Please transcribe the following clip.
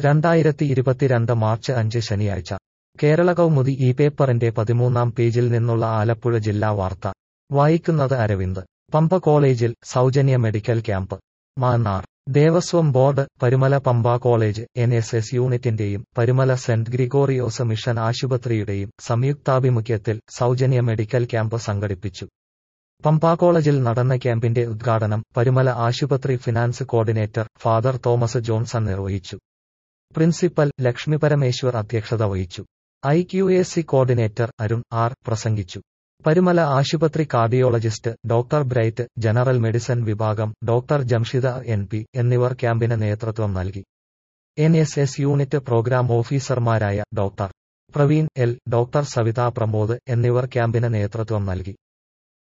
രണ്ടായിരത്തി ഇരുപത്തിരണ്ട് മാർച്ച് അഞ്ച് ശനിയാഴ്ച കേരള കൗമുദി ഈ പേപ്പറിന്റെ പതിമൂന്നാം പേജിൽ നിന്നുള്ള ആലപ്പുഴ ജില്ലാ വാർത്ത വായിക്കുന്നത് അരവിന്ദ് പമ്പ കോളേജിൽ സൗജന്യ medical camp Mannar Devaswom board Parumala Pampa college N S S യൂണിറ്റിന്റെയും പരുമല സെന്റ് ഗ്രിഗോറിയോസ് മിഷൻ ആശുപത്രിയുടെയും സംയുക്താഭിമുഖ്യത്തിൽ സൗജന്യ മെഡിക്കൽ ക്യാമ്പ് സംഘടിപ്പിച്ചു പമ്പ കോളേജിൽ നടന്ന ക്യാമ്പിന്റെ ഉദ്ഘാടനം പരുമല ആശുപത്രി finance coordinator father Thomas Johnson നിർവഹിച്ചു പ്രിൻസിപ്പൽ ലക്ഷ്മി പരമേശ്വർ അധ്യക്ഷത വഹിച്ചു I Q A C coordinator Arun R പ്രസംഗിച്ചു പരുമല ആശുപത്രി cardiologist doctor Bright general medicine വിഭാഗം ഡോക്ടർ ജംഷിദ എൻ പി എന്നിവർ ക്യാമ്പിന് നേതൃത്വം നൽകി N S S unit programme ഓഫീസർമാരായ doctor Praveen L doctor Savitha Pramod എന്നിവർ ക്യാമ്പിന് നേതൃത്വം നൽകി